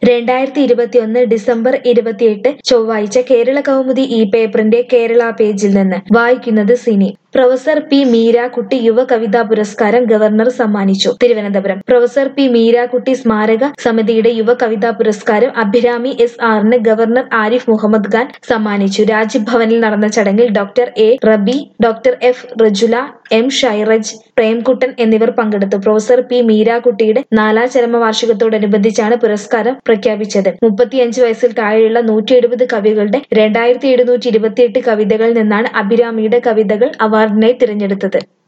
രണ്ടായിരത്തി ഇരുപത്തിയൊന്ന് ഡിസംബർ ഇരുപത്തിയെട്ട് ചൊവ്വാഴ്ച കേരള കൗമുദി ഈ പേപ്പറിന്റെ കേരള പേജിൽ നിന്ന് വായിക്കുന്നത് സിനി പ്രൊഫസർ പി മീരാക്കുട്ടി യുവ കവിതാ പുരസ്കാരം ഗവർണർ സമ്മാനിച്ചു തിരുവനന്തപുരം പ്രൊഫസർ പി മീരാക്കുട്ടി സ്മാരക സമിതിയുടെ യുവ കവിതാ പുരസ്കാരം അഭിരാമി എസ് ആറിന് ഗവർണർ ആരിഫ് മുഹമ്മദ് ഖാൻ സമ്മാനിച്ചു രാജ്ഭവനിൽ നടന്ന ചടങ്ങിൽ doctor A Rabi doctor F Rajula M Shairaj Premkuttan എന്നിവർ പങ്കെടുത്തു പ്രൊഫസർ പി മീരാക്കുട്ടിയുടെ നാലാം ചരമവാർഷികത്തോടനുബന്ധിച്ചാണ് പുരസ്കാരം പ്രഖ്യാപിച്ചത് മുപ്പത്തിയഞ്ച് വയസ്സിൽ താഴെയുള്ള നൂറ്റി എഴുപത് കവികളുടെ രണ്ടായിരത്തി എഴുന്നൂറ്റി ഇരുപത്തിയെട്ട് കവിതകളിൽ നിന്നാണ് അഭിരാമിയുടെ കവിതകൾ അവാർഡിനായി തിരഞ്ഞെടുത്തത്